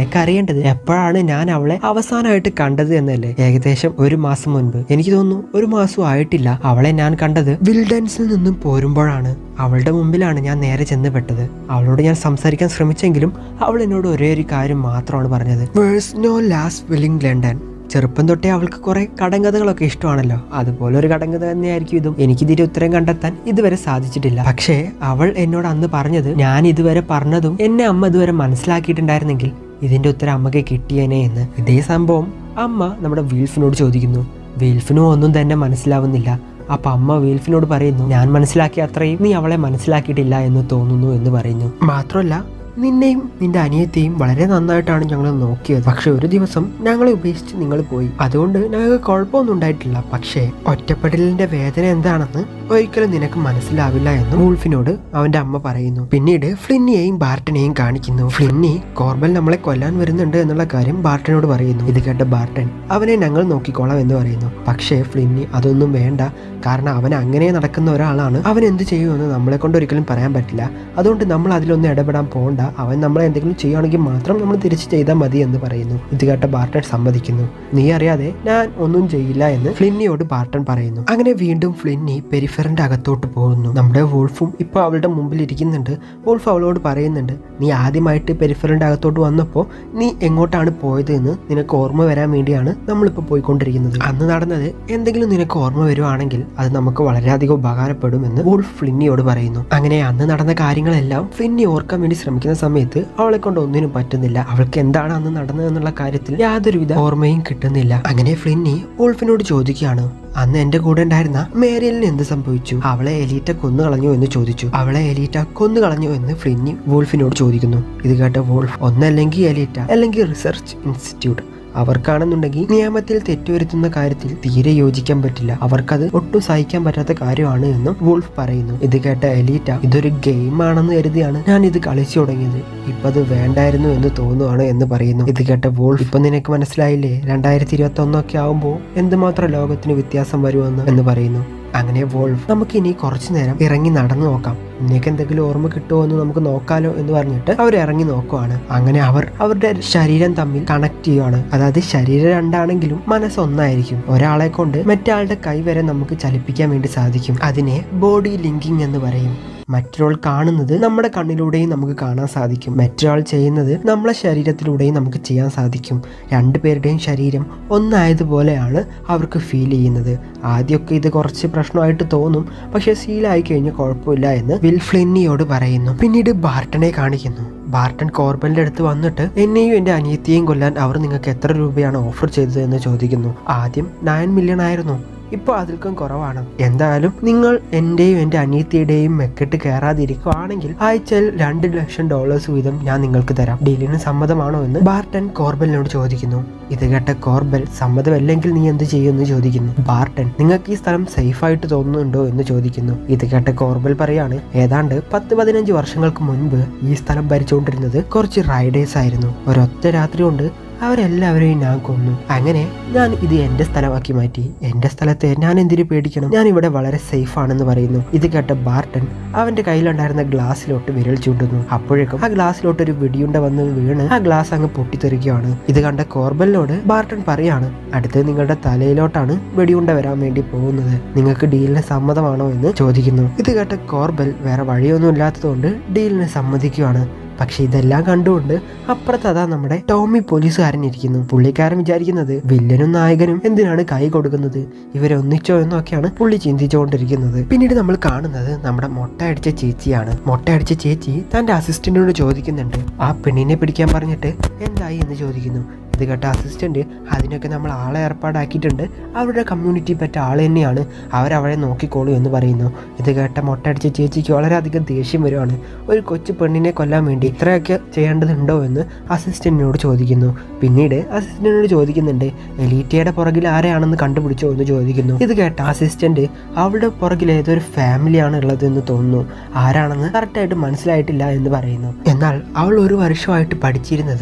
അറിയേണ്ടത് എപ്പോഴാണ് ഞാൻ അവളെ അവസാനമായിട്ട് കണ്ടത് എന്നല്ലേ ഏകദേശം ഒരു മാസം മുൻപ് എനിക്ക് തോന്നുന്നു ഒരു മാസം ആയിട്ടില്ല അവളെ ഞാൻ കണ്ടത് വിൽഡൻസിൽ നിന്നും പോരുമ്പോഴാണ് അവളുടെ മുമ്പിലാണ് ഞാൻ നേരെ ചെന്ന് പെട്ടത് അവളോട് ഞാൻ സംസാരിക്കാൻ ശ്രമിച്ചെങ്കിലും അവൾ എന്നോട് ഒരേ ഒരു കാര്യം മാത്രമാണ് പറഞ്ഞത് വേഴ്സ് നോ ലാസ്റ്റ് വില്ലിംഗ് ലണ്ടൻ ചെറുപ്പം തൊട്ടേ അവൾക്ക് കുറെ കടങ്കഥകളൊക്കെ ഇഷ്ടമാണല്ലോ അതുപോലെ ഒരു കടങ്കഥ തന്നെയായിരിക്കും ഇതും എനിക്കിതിന്റെ ഉത്തരം കണ്ടെത്താൻ ഇതുവരെ സാധിച്ചിട്ടില്ല പക്ഷേ അവൾ എന്നോട് അന്ന് പറഞ്ഞത് ഞാൻ ഇതുവരെ പറഞ്ഞതും എന്നെ അമ്മ ഇതുവരെ മനസ്സിലാക്കിയിട്ടുണ്ടായിരുന്നെങ്കിൽ ഇതിന്റെ ഉത്തരം അമ്മക്ക് കിട്ടിയേനെ എന്ന് ഇതേ സംഭവം അമ്മ നമ്മുടെ വീൽഫിനോട് ചോദിക്കുന്നു വീൽഫിനും ഒന്നും തന്നെ മനസ്സിലാവുന്നില്ല അപ്പൊ അമ്മ വീൽഫിനോട് പറയുന്നു ഞാൻ മനസ്സിലാക്കിയ അത്രയും നീ അവളെ മനസ്സിലാക്കിയിട്ടില്ല എന്ന് തോന്നുന്നു എന്ന് പറയുന്നു മാത്രമല്ല നിന്നെയും നിന്റെ അനിയത്തെയും വളരെ നന്നായിട്ടാണ് ഞങ്ങൾ നോക്കിയത് പക്ഷെ ഒരു ദിവസം ഞങ്ങളെ ഉപേക്ഷിച്ച് നിങ്ങൾ പോയി അതുകൊണ്ട് ഞങ്ങൾക്ക് കുഴപ്പമൊന്നും ഉണ്ടായിട്ടില്ല പക്ഷേ ഒറ്റപ്പെടലിന്റെ വേദന എന്താണെന്ന് ഒരിക്കലും നിനക്ക് മനസ്സിലാവില്ല എന്ന് വൂൾഫിനോട് അവന്റെ അമ്മ പറയുന്നു പിന്നീട് ഫ്ലിന്നിയെയും ബാർട്ടനെയും കാണിക്കുന്നു ഫ്ലിന്നി കോർബൽ നമ്മളെ കൊല്ലാൻ വരുന്നുണ്ട് എന്നുള്ള കാര്യം ബാർട്ടനോട് പറയുന്നു ഇത് കേട്ട ബാർട്ടൻ അവനെ ഞങ്ങൾ നോക്കിക്കോളാം എന്ന് പറയുന്നു പക്ഷേ ഫ്ലിന്നി അതൊന്നും വേണ്ട കാരണം അവൻ അങ്ങനെ നടക്കുന്ന ഒരാളാണ് അവൻ എന്ത് ചെയ്യുമെന്ന് നമ്മളെ കൊണ്ട് ഒരിക്കലും പറയാൻ പറ്റില്ല അതുകൊണ്ട് നമ്മൾ അതിലൊന്നും ഇടപെടാൻ പോകണ്ട അവൻ നമ്മളെ എന്തെങ്കിലും ചെയ്യുകയാണെങ്കിൽ മാത്രം നമ്മൾ തിരിച്ച് ചെയ്താൽ മതി എന്ന് പറയുന്നു ഇത് കേട്ട ബാർട്ടൻ സമ്മതിക്കുന്നു നീ അറിയാതെ ഞാൻ ഒന്നും ചെയ്യില്ല എന്ന് ഫ്ലിന്നിയോട് ബാർട്ടൻ പറയുന്നു അങ്ങനെ വീണ്ടും ഫ്ലിന്നി പെരിഫറിന്റെ അകത്തോട്ട് പോകുന്നു നമ്മുടെ വോൾഫും ഇപ്പൊ അവളുടെ മുമ്പിൽ ഇരിക്കുന്നുണ്ട് വോൾഫ് അവളോട് പറയുന്നുണ്ട് നീ ആദ്യമായിട്ട് പെരിഫറിന്റെ അകത്തോട്ട് വന്നപ്പോൾ നീ എങ്ങോട്ടാണ് പോയത് എന്ന് നിനക്ക് ഓർമ്മ വരാൻ വേണ്ടിയാണ് നമ്മളിപ്പോൾ പോയിക്കൊണ്ടിരിക്കുന്നത് അന്ന് നടന്നത് എന്തെങ്കിലും നിനക്ക് ഓർമ്മ വരുവാണെങ്കിൽ അത് നമുക്ക് വളരെയധികം ഉപകാരപ്പെടും എന്ന് വോൾഫ് ഫ്ലിന്നിയോട് പറയുന്നു അങ്ങനെ അന്ന് നടന്ന കാര്യങ്ങളെല്ലാം ഫ്ലിന്നി ഓർക്കാൻ വേണ്ടി ശ്രമിക്കുന്ന സമയത്ത് അവളെ കൊണ്ട് ഒന്നിനും പറ്റുന്നില്ല അവൾക്ക് എന്താണ് അന്ന് നടന്നത് എന്നുള്ള കാര്യത്തിൽ യാതൊരുവിധ ഓർമ്മയും കിട്ടുന്നില്ല അങ്ങനെ ഫ്ലിന്നി വോൾഫിനോട് ചോദിക്കുകയാണ് അന്ന് എന്റെ കൂടെ ഉണ്ടായിരുന്ന മേരിയലിന് എന്ത് സംഭവിച്ചു അവളെ എലീറ്റ കൊന്നു കളഞ്ഞു എന്ന് ചോദിച്ചു അവളെ എലീറ്റ കൊന്നു കളഞ്ഞു എന്ന് ഫ്ലിന്നി വോൾഫിനോട് ചോദിക്കുന്നു ഇത് കേട്ട വോൾഫ് ഒന്നല്ലെങ്കിൽ എലീറ്റ അല്ലെങ്കിൽ റിസർച്ച് ഇൻസ്റ്റിറ്റ്യൂട്ട് അവർക്കാണെന്നുണ്ടെങ്കിൽ നിയമത്തിൽ തെറ്റുവരുത്തുന്ന കാര്യത്തിൽ തീരെ യോജിക്കാൻ പറ്റില്ല അവർക്കത് ഒട്ടും സഹിക്കാൻ പറ്റാത്ത കാര്യമാണ് എന്നും വോൾഫ് പറയുന്നു ഇത് കേട്ട എലീറ്റ ഇതൊരു ഗെയിം ആണെന്ന് കരുതിയാണ് ഞാൻ ഇത് കളിച്ചു തുടങ്ങിയത് ഇപ്പൊ അത് വേണ്ടായിരുന്നു എന്ന് തോന്നുവാണ് എന്ന് പറയുന്നു ഇത് കേട്ട വോൾഫ് ഇപ്പൊ നിനക്ക് മനസ്സിലായില്ലേ രണ്ടായിരത്തി ഇരുപത്തി ഒന്നൊക്കെ ആവുമ്പോൾ എന്തുമാത്രം ലോകത്തിന് വ്യത്യാസം വരുമെന്ന് എന്ന് പറയുന്നു അങ്ങനെ വോൾഫ് നമുക്ക് ഇനി കുറച്ചു നേരം ഇറങ്ങി നടന്നു നോക്കാം നിനക്ക് എന്തെങ്കിലും ഓർമ്മ കിട്ടുമോ എന്ന് നമുക്ക് നോക്കാലോ എന്ന് പറഞ്ഞിട്ട് അവർ ഇറങ്ങി നോക്കുവാണ് അങ്ങനെ അവർ അവരുടെ ശരീരം തമ്മിൽ കണക്ട് ചെയ്യുവാണ് അതായത് ശരീരം രണ്ടാണെങ്കിലും മനസ്സ് ഒന്നായിരിക്കും ഒരാളെ കൊണ്ട് മറ്റേ കൈ വരെ നമുക്ക് ചലിപ്പിക്കാൻ വേണ്ടി സാധിക്കും അതിനെ ബോഡി ലിങ്കിങ് എന്ന് പറയും മറ്റൊരാൾ കാണുന്നത് നമ്മുടെ കണ്ണിലൂടെയും നമുക്ക് കാണാൻ സാധിക്കും മറ്റൊരാൾ ചെയ്യുന്നത് നമ്മളെ ശരീരത്തിലൂടെയും നമുക്ക് ചെയ്യാൻ സാധിക്കും രണ്ടുപേരുടെയും ശരീരം ഒന്നായതുപോലെയാണ് അവർക്ക് ഫീൽ ചെയ്യുന്നത് ആദ്യമൊക്കെ ഇത് കുറച്ച് പ്രശ്നമായിട്ട് തോന്നും പക്ഷെ സീലായി കഴിഞ്ഞാൽ കുഴപ്പമില്ല എന്ന് വിൽ ഫ്ലിന്നിയോട് പറയുന്നു പിന്നീട് ബാർട്ടനെ കാണിക്കുന്നു ബാർട്ടൺ കോർബലിന്റെ അടുത്ത് വന്നിട്ട് എന്നെയും എന്റെ അനിയത്തിയെയും കൊല്ലാൻ അവർ നിങ്ങൾക്ക് എത്ര രൂപയാണ് ഓഫർ ചെയ്തത് എന്ന് ചോദിക്കുന്നു ആദ്യം നയൻ മില്യൺ ആയിരുന്നു ഇപ്പോൾ അതിൽക്കും കുറവാണ് എന്തായാലും നിങ്ങൾ എന്റെയും എൻ്റെ അനിയത്തിയുടെയും മെക്കെട്ട് കയറാതിരിക്കുവാണെങ്കിൽ ആഴ്ചയിൽ രണ്ട് ലക്ഷം ഡോളേഴ്സ് വീതം ഞാൻ നിങ്ങൾക്ക് തരാം ഡീലിന് സമ്മതമാണോ എന്ന് ബാർട്ടൻ കോർബലിനോട് ചോദിക്കുന്നു ഇത് കേട്ട കോർബൽ സമ്മതമല്ലെങ്കിൽ നീ എന്ത് ചെയ്യുമെന്ന് ചോദിക്കുന്നു ബാർട്ടൻ നിങ്ങൾക്ക് ഈ സ്ഥലം സേഫ് ആയിട്ട് തോന്നുന്നുണ്ടോ എന്ന് ചോദിക്കുന്നു ഇത് കേട്ട കോർബൽ പറയാണ് ഏതാണ്ട് പത്ത് പതിനഞ്ച് വർഷങ്ങൾക്ക് മുൻപ് ഈ സ്ഥലം ഭരിച്ചുകൊണ്ടിരുന്നത് കുറച്ച് റൈഡേഴ്സ് ആയിരുന്നു ഒരൊറ്റ രാത്രി കൊണ്ട് അവരെല്ലാവരെയും ഞാൻ കൊന്നു അങ്ങനെ ഞാൻ ഇത് എന്റെ സ്ഥലമാക്കി മാറ്റി എന്റെ സ്ഥലത്തെ ഞാൻ എന്തിനു പേടിക്കണം ഞാൻ ഇവിടെ വളരെ സേഫ് ആണെന്ന് പറയുന്നു ഇത് കേട്ട ബാർട്ടൻ അവന്റെ കയ്യിലുണ്ടായിരുന്ന ഗ്ലാസ്സിലോട്ട് വിരൽ ചൂണ്ടുന്നു അപ്പോഴേക്കും ആ ഗ്ലാസ്സിലോട്ട് ഒരു വെടിയുണ്ട വന്ന് വീണ് ആ ഗ്ലാസ് അങ്ങ് പൊട്ടിത്തെറിക്കുകയാണ് ഇത് കണ്ട കോർബലിനോട് ബാർട്ടൻ പറയാണ് അടുത്ത് നിങ്ങളുടെ തലയിലോട്ടാണ് വെടിയുണ്ട വരാൻ വേണ്ടി പോകുന്നത് നിങ്ങൾക്ക് ഡീലിന് സമ്മതമാണോ എന്ന് ചോദിക്കുന്നു ഇത് കേട്ട കോർബൽ വേറെ വഴിയൊന്നും ഇല്ലാത്തതുകൊണ്ട് ഡീലിന് സമ്മതിക്കുകയാണ് പക്ഷെ ഇതെല്ലാം കണ്ടുകൊണ്ട് അപ്പുറത്ത് അതാ നമ്മുടെ ടോമി പോലീസുകാരൻ ഇരിക്കുന്നു പുള്ളിക്കാരൻ വിചാരിക്കുന്നത് വില്ലനും നായകനും എന്തിനാണ് കൈ കൊടുക്കുന്നത് ഇവരെ ഒന്നിച്ചോ എന്നൊക്കെയാണ് പുള്ളി ചിന്തിച്ചുകൊണ്ടിരിക്കുന്നത് പിന്നീട് നമ്മൾ കാണുന്നത് നമ്മുടെ മുട്ട അടിച്ച ചേച്ചിയാണ് മുട്ട അടിച്ച ചേച്ചി തന്റെ അസിസ്റ്റന്റിനോട് ചോദിക്കുന്നുണ്ട് ആ പെണ്ണിനെ പിടിക്കാൻ പറഞ്ഞിട്ട് എന്തായി എന്ന് ചോദിക്കുന്നു ഇത് കേട്ട അസിസ്റ്റന്റ് അതിനൊക്കെ നമ്മൾ ആളെ ഏർപ്പാടാക്കിയിട്ടുണ്ട് അവരുടെ കമ്മ്യൂണിറ്റി പറ്റ ആൾ തന്നെയാണ് അവരവളെ നോക്കിക്കോളൂ എന്ന് പറയുന്നു ഇത് കേട്ട മൊട്ടടിച്ച ചേച്ചിക്ക് വളരെയധികം ദേഷ്യം വരുവാണ് ഒരു കൊച്ചു പെണ്ണിനെ കൊല്ലാൻ വേണ്ടി ഇത്രയൊക്കെ ചെയ്യേണ്ടതുണ്ടോ എന്ന് അസിസ്റ്റന്റിനോട് ചോദിക്കുന്നു പിന്നീട് അസിസ്റ്റന്റിനോട് ചോദിക്കുന്നുണ്ട് എലീറ്റയുടെ പുറകിൽ ആരെയാണെന്ന് കണ്ടുപിടിച്ചോ എന്ന് ചോദിക്കുന്നു ഇത് കേട്ട അസിസ്റ്റന്റ് അവളുടെ പുറകിൽ ഏതൊരു ഫാമിലിയാണ് ഉള്ളത് എന്ന് തോന്നുന്നു ആരാണെന്ന് കറക്റ്റായിട്ട് മനസ്സിലായിട്ടില്ല എന്ന് പറയുന്നു എന്നാൽ അവൾ ഒരു വർഷമായിട്ട് പഠിച്ചിരുന്നത് നമ്മുടെ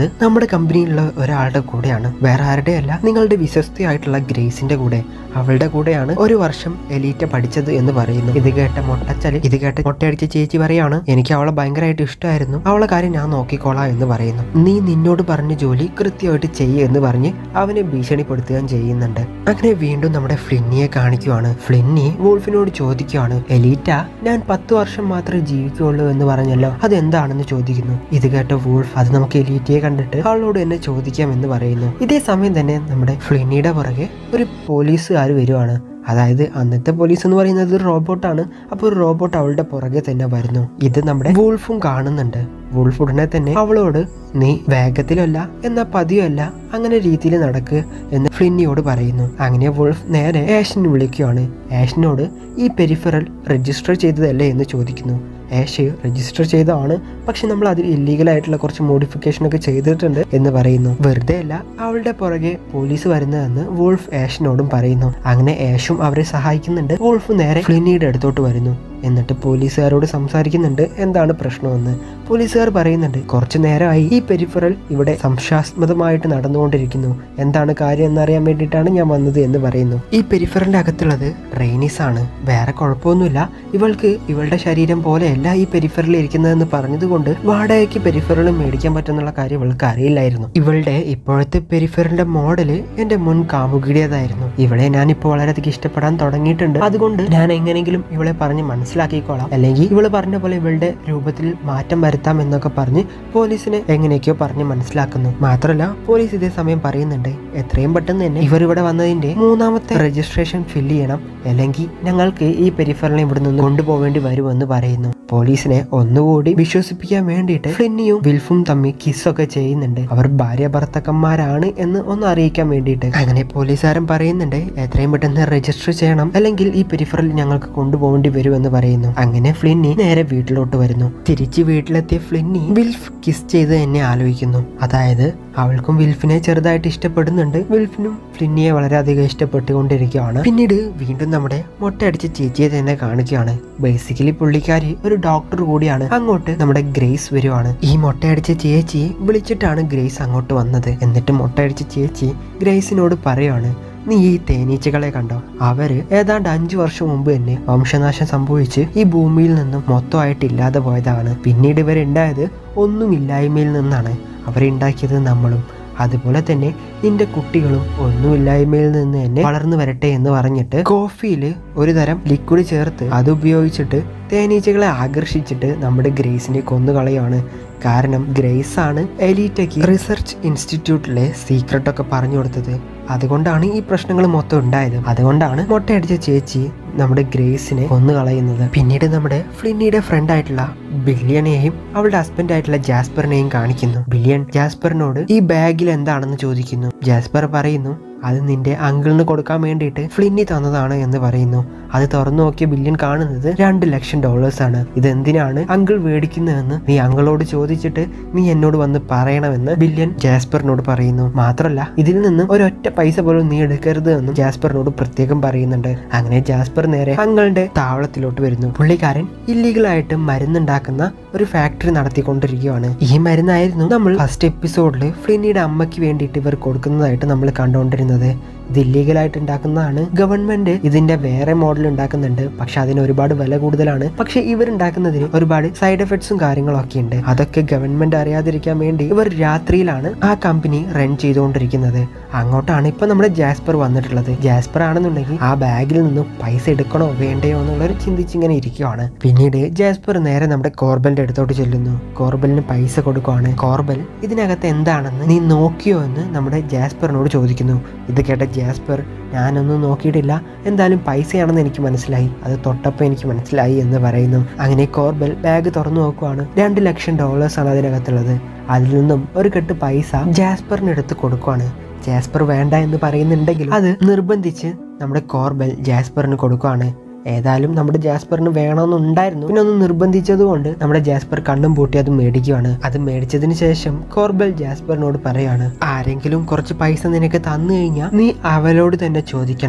കമ്പനിയിലുള്ള ഒരാളുടെ കൂടെയാണ് വേറെ ആരുടെയല്ല നിങ്ങളുടെ വിശ്വസ്തയായിട്ടുള്ള ഗ്രേസിന്റെ കൂടെ അവളുടെ കൂടെയാണ് ഒരു വർഷം എലീറ്റ പഠിച്ചത് എന്ന് പറയുന്നു ഇത് കേട്ട മൊട്ടച്ചല് ഇത് കേട്ട് മൊട്ടയടിച്ച ചേച്ചി പറയാണ് എനിക്ക് അവളെ ഭയങ്കരമായിട്ട് ഇഷ്ടമായിരുന്നു അവളെ കാര്യം ഞാൻ നോക്കിക്കോളാം എന്ന് പറയുന്നു നീ നിന്നോട് പറഞ്ഞ ജോലി കൃത്യമായിട്ട് ചെയ്യ് എന്ന് പറഞ്ഞ് അവനെ ഭീഷണിപ്പെടുത്തുകയും ചെയ്യുന്നുണ്ട് അങ്ങനെ വീണ്ടും നമ്മുടെ ഫ്ലിന്നിയെ കാണിക്കുവാണ് ഫ്ലിന്നി വോൾഫിനോട് ചോദിക്കുവാണ് എലീറ്റ ഞാൻ പത്ത് വർഷം മാത്രമേ ജീവിക്കുകയുള്ളൂ എന്ന് പറഞ്ഞല്ലോ അതെന്താണെന്ന് ചോദിക്കുന്നു ഇത് കേട്ട വൂൾഫ് അത് നമുക്ക് എലീറ്റയെ കണ്ടിട്ട് അവളോട് എന്നെ ചോദിക്കാം എന്ന് പറയുന്നു ഇതേ സമയം തന്നെ നമ്മുടെ ഫ്ലിന്നിയുടെ പുറകെ ഒരു പോലീസുകാർ വരുവാണ് അതായത് അന്നത്തെ പോലീസ് എന്ന് പറയുന്നത് ഒരു റോബോട്ടാണ് അപ്പോൾ ഒരു റോബോട്ട് അവളുടെ പുറകെ തന്നെ വരുന്നു ഇത് നമ്മുടെ വൂൾഫും കാണുന്നുണ്ട് വൂൾഫ് ഉടനെ തന്നെ അവളോട് നീ വേഗത്തിലല്ല എന്നാ പതിയല്ല അങ്ങനെ രീതിയിൽ നടക്കുക എന്ന് ഫ്ലിന്നിയോട് പറയുന്നു അങ്ങനെ വൂൾഫ് നേരെ ആഷിനെ വിളിക്കുകയാണ് ആഷിനോട് ഈ പെരിഫറൽ രജിസ്റ്റർ ചെയ്തതല്ലേ എന്ന് ചോദിക്കുന്നു ആഷ് രജിസ്റ്റർ ചെയ്തതാണ് പക്ഷെ നമ്മൾ അതിൽ ഇല്ലീഗൽ ആയിട്ടുള്ള കുറച്ച് മോഡിഫിക്കേഷൻ ഒക്കെ ചെയ്തിട്ടുണ്ട് എന്ന് പറയുന്നു വെറുതെ അല്ല അവളുടെ പുറകെ പോലീസ് വരുന്നതെന്ന് വോൾഫ് ആഷിനോടും പറയുന്നു അങ്ങനെ ആഷും അവരെ സഹായിക്കുന്നുണ്ട് വോൾഫ് നേരെ ഫ്ലിന്നിയുടെ അടുത്തോട്ട് വരുന്നു എന്നിട്ട് പോലീസുകാരോട് സംസാരിക്കുന്നുണ്ട് എന്താണ് പ്രശ്നമെന്ന് പോലീസുകാർ പറയുന്നുണ്ട് കുറച്ചു നേരമായി ഈ പെരിഫറൽ ഇവിടെ സംശയാസ്പദമായിട്ട് നടന്നുകൊണ്ടിരിക്കുന്നു എന്താണ് കാര്യം എന്നറിയാൻ വേണ്ടിയിട്ടാണ് ഞാൻ വന്നത് എന്ന് പറയുന്നു ഈ പെരിഫറലിന്റെ അകത്തുള്ളത് റെയിനിസ് ആണ് വേറെ കുഴപ്പമൊന്നുമില്ല ഇവൾക്ക് ഇവളുടെ ശരീരം പോലെയല്ല ഈ പെരിഫറൽ ഇരിക്കുന്നതെന്ന് പറഞ്ഞതുകൊണ്ട് വാടകയ്ക്ക് പെരിഫറൽ മേടിക്കാൻ പറ്റുന്നുള്ള കാര്യം ഇവൾക്ക് അറിയില്ലായിരുന്നു ഇവളുടെ ഇപ്പോഴത്തെ പെരിഫറലിന്റെ മോഡല് എന്റെ മുൻ കാമുകിയുടേതായിരുന്നു ഇവളെ ഞാൻ ഇപ്പോൾ വളരെയധികം ഇഷ്ടപ്പെടാൻ തുടങ്ങിയിട്ടുണ്ട് അതുകൊണ്ട് ഞാൻ എങ്ങനെയെങ്കിലും ഇവളെ പറഞ്ഞ് മനസ്സിലാക്കിക്കോളാം അല്ലെങ്കിൽ ഇവള് പറഞ്ഞ പോലെ ഇവളുടെ രൂപത്തിൽ മാറ്റം വരുത്താം എന്നൊക്കെ പറഞ്ഞ് പോലീസിനെ എങ്ങനെയൊക്കെയോ പറഞ്ഞ് മനസ്സിലാക്കുന്നു മാത്രമല്ല പോലീസ് ഇതേ സമയം പറയുന്നുണ്ട് എത്രയും പെട്ടെന്ന് തന്നെ ഇവർ ഇവിടെ വന്നതിന്റെ മൂന്നാമത്തെ രജിസ്ട്രേഷൻ ഫില്ല് ചെയ്യണം അല്ലെങ്കിൽ ഞങ്ങൾക്ക് ഈ പെരിഫറലിനെ ഇവിടെ നിന്ന് കൊണ്ടുപോവേണ്ടി വരുമെന്ന് പറയുന്നു പോലീസിനെ ഒന്നുകൂടി വിശ്വസിപ്പിക്കാൻ വേണ്ടിയിട്ട് ഫ്ലിന്നിയും വിൽഫും തമ്മിൽ കിസ്സൊക്കെ ചെയ്യുന്നുണ്ട് അവർ ഭാര്യ ഭർത്തക്കന്മാരാണ് എന്ന് ഒന്ന് അറിയിക്കാൻ വേണ്ടിയിട്ട് അങ്ങനെ പോലീസുകാരൻ പറയുന്നുണ്ട് എത്രയും പെട്ടെന്ന് രജിസ്റ്റർ ചെയ്യണം അല്ലെങ്കിൽ ഈ പെരിഫറൽ ഞങ്ങൾക്ക് കൊണ്ടുപോകേണ്ടി വരുമെന്ന് പറയുന്നു അങ്ങനെ ഫ്ലിന്നി നേരെ വീട്ടിലോട്ട് വരുന്നു തിരിച്ച് വീട്ടിലെത്തിയ ഫ്ലിന്നി വിൽഫ് കിസ് ചെയ്ത് എന്നെ ആലോചിക്കുന്നു അതായത് അവൾക്കും വിൽഫിനെ ചെറുതായിട്ട് ഇഷ്ടപ്പെടുന്നുണ്ട് വിൽഫിനും ഫ്ലിന്നിയെ വളരെയധികം ഇഷ്ടപ്പെട്ടുകൊണ്ടിരിക്കുകയാണ് പിന്നീട് വീണ്ടും നമ്മുടെ മൊട്ടയടിച്ച ചേച്ചിയെ തന്നെ കാണിക്കുകയാണ് ബേസിക്കലി പുള്ളിക്കാരി ഒരു ഡോക്ടർ കൂടിയാണ് അങ്ങോട്ട് നമ്മുടെ ഗ്രേസ് വരുവാണ് ഈ മൊട്ടയടിച്ച ചേച്ചി വിളിച്ചിട്ടാണ് ഗ്രേസ് അങ്ങോട്ട് വന്നത് എന്നിട്ട് മൊട്ടയടിച്ച ചേച്ചി ഗ്രേസിനോട് പറയുവാണ് നീ ഈ തേനീച്ചകളെ കണ്ടോ അവര് ഏതാണ്ട് അഞ്ചു വർഷം മുമ്പ് തന്നെ വംശനാശം സംഭവിച്ച് ഈ ഭൂമിയിൽ നിന്നും മൊത്തമായിട്ട് ഇല്ലാതെ പോയതാണ് പിന്നീട് ഇവരുണ്ടായത് ഒന്നുമില്ലായ്മയിൽ നിന്നാണ് അവരുണ്ടാക്കിയത് നമ്മളും അതുപോലെ തന്നെ നിന്റെ കുട്ടികളും ഒന്നുമില്ലായ്മയിൽ നിന്ന് തന്നെ വളർന്നു വരട്ടെ എന്ന് പറഞ്ഞിട്ട് കോഫിയിൽ ഒരു തരം ലിക്വിഡ് ചേർത്ത് അത് ഉപയോഗിച്ചിട്ട് തേനീച്ചകളെ ആകർഷിച്ചിട്ട് നമ്മുടെ ഗ്രേസിനെ കൊന്നുകളയാണ് കാരണം ഗ്രേസ് ആണ് എലീറ്റയ്ക്ക് റിസർച്ച് ഇൻസ്റ്റിറ്റ്യൂട്ടിലെ സീക്രട്ട് ഒക്കെ പറഞ്ഞു കൊടുത്തത് അതുകൊണ്ടാണ് ഈ പ്രശ്നങ്ങൾ മൊത്തം ഉണ്ടായത് അതുകൊണ്ടാണ് മൊട്ടയടിച്ച ചേച്ചി നമ്മുടെ ഗ്രേസിനെ കൊന്നു കളയുന്നത് പിന്നീട് നമ്മുടെ ഫ്ലിന്നിയുടെ ഫ്രണ്ട് ആയിട്ടുള്ള ബില്യനെയും അവളുടെ ഹസ്ബൻഡ് ആയിട്ടുള്ള ജാസ്പറിനെയും കാണിക്കുന്നു ബില്യൺ ജാസ്പറിനോട് ഈ ബാഗിൽ എന്താണെന്ന് ചോദിക്കുന്നു ജാസ്പർ പറയുന്നു അത് നിന്റെ അങ്കിളിന് കൊടുക്കാൻ വേണ്ടിയിട്ട് ഫ്ലിന്നി തന്നതാണ് എന്ന് പറയുന്നു അത് തുറന്നു നോക്കിയ ബില്യൺ കാണുന്നത് രണ്ട് ലക്ഷം ഡോളേഴ്സ് ആണ് ഇത് എന്തിനാണ് അങ്കിൾ മേടിക്കുന്നതെന്ന് നീ അങ്കിളോട് ചോദിച്ചിട്ട് നീ എന്നോട് വന്ന് പറയണമെന്ന് ബില്യൺ ജാസ്പറിനോട് പറയുന്നു മാത്രമല്ല ഇതിൽ നിന്ന് ഒരൊറ്റ പൈസ പോലും നീ എടുക്കരുത് എന്നും ജാസ്പറിനോട് പ്രത്യേകം പറയുന്നുണ്ട് അങ്ങനെ ജാസ്പർ നേരെ അങ്കിളുടെ താവളത്തിലോട്ട് വരുന്നു പുള്ളിക്കാരൻ ഇല്ലീഗലായിട്ട് മരുന്നുണ്ടാക്കുന്ന ഒരു ഫാക്ടറി നടത്തിക്കൊണ്ടിരിക്കുകയാണ് ഈ മരുന്നായിരുന്നു നമ്മൾ ഫസ്റ്റ് എപ്പിസോഡിൽ ഫ്ലിന്നിയുടെ അമ്മയ്ക്ക് വേണ്ടിയിട്ട് ഇവർ കൊടുക്കുന്നതായിട്ട് നമ്മൾ കണ്ടുകൊണ്ടിരുന്നത് ഇത് ഇല്ലീഗലായിട്ട് ഉണ്ടാക്കുന്നതാണ് ഗവൺമെന്റ് ഇതിന്റെ വേറെ മോഡൽ ഉണ്ടാക്കുന്നുണ്ട് പക്ഷെ അതിന് ഒരുപാട് വില കൂടുതലാണ് പക്ഷെ ഇവർ ഉണ്ടാക്കുന്നതിന് ഒരുപാട് സൈഡ് എഫക്ട്സും കാര്യങ്ങളും ഒക്കെ ഉണ്ട് അതൊക്കെ ഗവൺമെന്റ് അറിയാതിരിക്കാൻ വേണ്ടി ഇവർ രാത്രിയിലാണ് ആ കമ്പനി റൺ ചെയ്തുകൊണ്ടിരിക്കുന്നത് അങ്ങോട്ടാണ് ഇപ്പൊ നമ്മുടെ ജാസ്പർ വന്നിട്ടുള്ളത് ജാസ്പർ ആണെന്നുണ്ടെങ്കിൽ ആ ബാഗിൽ നിന്നും പൈസ എടുക്കണോ വേണ്ടയോ എന്നുള്ളൊരു ചിന്തിച്ചിങ്ങനെ ഇരിക്കുവാണ് പിന്നീട് ജാസ്പർ നേരെ നമ്മുടെ കോർബലിന്റെ അടുത്തോട്ട് ചെല്ലുന്നു കോർബലിന് പൈസ കൊടുക്കുവാണ് കോർബൽ ഇതിനകത്ത് എന്താണെന്ന് നീ നോക്കിയോ എന്ന് നമ്മുടെ ജാസ്പറിനോട് ചോദിക്കുന്നു ഇത് കേട്ട ജാസ്പർ ഞാനൊന്നും നോക്കിയിട്ടില്ല എന്തായാലും പൈസയാണെന്ന് എനിക്ക് മനസ്സിലായി അത് തൊട്ടപ്പോൾ എനിക്ക് മനസ്സിലായി എന്ന് പറയുന്നു അങ്ങനെ കോർബൽ ബാഗ് തുറന്നു നോക്കുവാണ് രണ്ട് ലക്ഷം ഡോളേഴ്സ് ആണ് അതിനകത്തുള്ളത് അതിൽ നിന്നും ഒരു കെട്ട് പൈസ ജാസ്പറിന് എടുത്ത് കൊടുക്കുവാണ് ജാസ്പർ വേണ്ട എന്ന് പറയുന്നുണ്ടെങ്കിലും അത് നിർബന്ധിച്ച് നമ്മുടെ കോർബൽ ജാസ്പറിന് കൊടുക്കുവാണ് ഏതായാലും നമ്മുടെ ജാസ്പറിന് വേണമെന്നുണ്ടായിരുന്നു പിന്നെ ഒന്ന് നിർബന്ധിച്ചതുകൊണ്ട് നമ്മുടെ ജാസ്പർ കണ്ണും പൂട്ടി അത് മേടിക്കുവാണ് അത് മേടിച്ചതിന് ശേഷം കോർബൽ ജാസ്പറിനോട് പറയാണ് ആരെങ്കിലും കുറച്ച് പൈസ നിനക്ക് തന്നു കഴിഞ്ഞാൽ നീ അവളോട് തന്നെ ചോദിക്കണം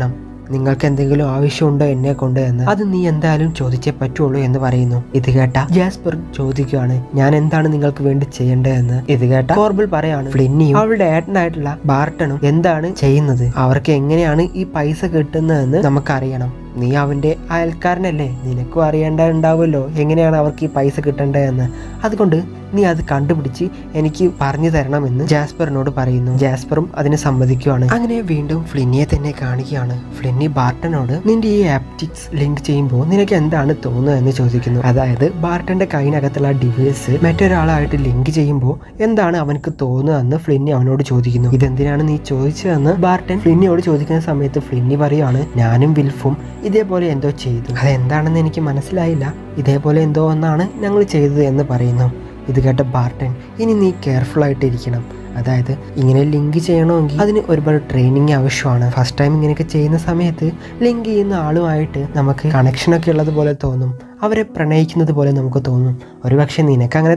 നിങ്ങൾക്ക് എന്തെങ്കിലും ആവശ്യമുണ്ടോ എന്നെ കൊണ്ട് എന്ന് അത് നീ എന്തായാലും ചോദിച്ചേ പറ്റുള്ളൂ എന്ന് പറയുന്നു ഇത് കേട്ട ജാസ്പർ ചോദിക്കുകയാണ് ഞാൻ എന്താണ് നിങ്ങൾക്ക് വേണ്ടി ചെയ്യേണ്ടതെന്ന് ഇത് കേട്ട കോർബിൾ പറയാണ് ഫ്ലിന്നിയും അവളുടെ ഏട്ടനായിട്ടുള്ള ബാർട്ടണും എന്താണ് ചെയ്യുന്നത് അവർക്ക് എങ്ങനെയാണ് ഈ പൈസ കിട്ടുന്നതെന്ന് നമുക്കറിയണം നീ അവന്റെ അയൽക്കാരനല്ലേ നിനക്കും അറിയേണ്ട ഉണ്ടാവുമല്ലോ എങ്ങനെയാണ് അവർക്ക് ഈ പൈസ കിട്ടേണ്ടതെന്ന് അതുകൊണ്ട് നീ അത് കണ്ടുപിടിച്ച് എനിക്ക് പറഞ്ഞു തരണമെന്ന് ജാസ്പറിനോട് പറയുന്നു ജാസ്പറും അതിന് സമ്മതിക്കുകയാണ് അങ്ങനെ വീണ്ടും ഫ്ലിന്നിയെ തന്നെ കാണിക്കുകയാണ് ഫ്ലിന്നി ബാർട്ടനോട് നിന്റെ ഈ ആപ്റ്റിക്സ് ലിങ്ക് ചെയ്യുമ്പോൾ നിനക്ക് എന്താണ് തോന്നുന്നത് എന്ന് ചോദിക്കുന്നു അതായത് ബാർട്ടന്റെ കൈനകത്തുള്ള ഡിവൈസ് മറ്റൊരാളായിട്ട് ലിങ്ക് ചെയ്യുമ്പോൾ എന്താണ് അവനക്ക് തോന്നുന്നതെന്ന് ഫ്ലിന്നി അവനോട് ചോദിക്കുന്നു ഇതെന്തിനാണ് നീ ചോദിച്ചതെന്ന് ബാർട്ടൻ ഫ്ലിന്നിയോട് ചോദിക്കുന്ന സമയത്ത് ഫ്ലിന്നി പറയാണ് ഞാനും വിൽഫും ഇതേപോലെ എന്തോ ചെയ്തു അതെന്താണെന്ന് എനിക്ക് മനസ്സിലായില്ല ഇതേപോലെ എന്തോ ഒന്നാണ് ഞങ്ങൾ ചെയ്തത് എന്ന് പറയുന്നു ഇത് കേട്ട ബാർട്ടൻ ഇനി നീ കെയർഫുൾ ആയിട്ട് ഇരിക്കണം അതായത് ഇങ്ങനെ ലിങ്ക് ചെയ്യണമെങ്കിൽ അതിന് ഒരുപാട് ട്രെയിനിങ് ആവശ്യമാണ് ഫസ്റ്റ് ടൈം ഇങ്ങനെയൊക്കെ ചെയ്യുന്ന സമയത്ത് ലിങ്ക് ചെയ്യുന്ന ആളുമായിട്ട് നമുക്ക് കണക്ഷനൊക്കെ ഉള്ളത് പോലെ തോന്നും അവരെ പ്രണയിക്കുന്നത് പോലെ നമുക്ക് തോന്നും ഒരുപക്ഷെ നിനക്ക് അങ്ങനെ